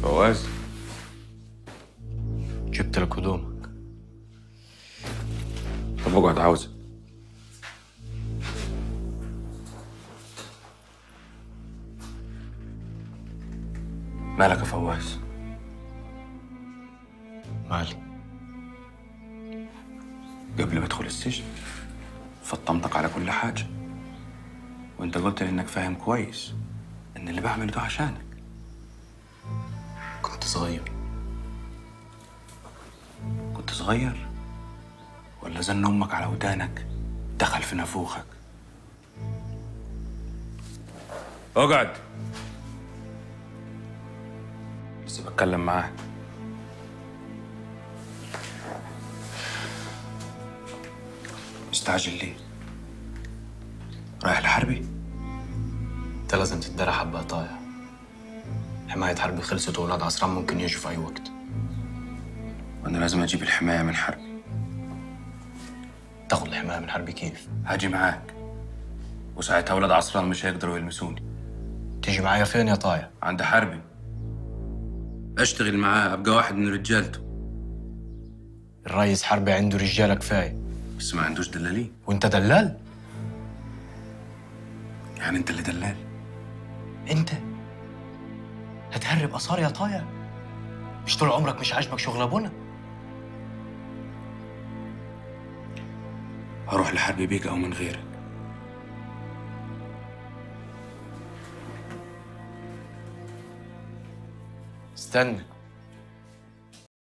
فواز جبت لك هدومك طب اقعد عاوزك مالك يا فواز مالي قبل ما ادخل السجن فطمتك على كل حاجة وانت قلت لي انك فاهم كويس ان اللي بعمله ده عشانك كنت صغير كنت صغير ولا زن امك على ودانك دخل في نافوخك اقعد لسه بتكلم معاك مستعجل ليه رايح لحربي انت لازم تتدرى حبة طايع حماية حربي خلصت وولاد عصران ممكن يجوا في أي وقت وانا لازم اجيب الحماية من حربي تاخد الحماية من حربي كيف؟ هاجي معاك وساعتها ولاد عصران مش هيقدروا يلمسوني تيجي معايا فين يا طايع؟ عند حربي اشتغل معاه ابقى واحد من رجالته الريس حربي عنده رجالة كفاية بس ما عندوش دلالين وانت دلال؟ يعني انت اللي دلال انت هتهرب آثار يا طايع مش طول عمرك مش عاجبك شغل ابونا هروح لحربي بيك او من غيرك استنى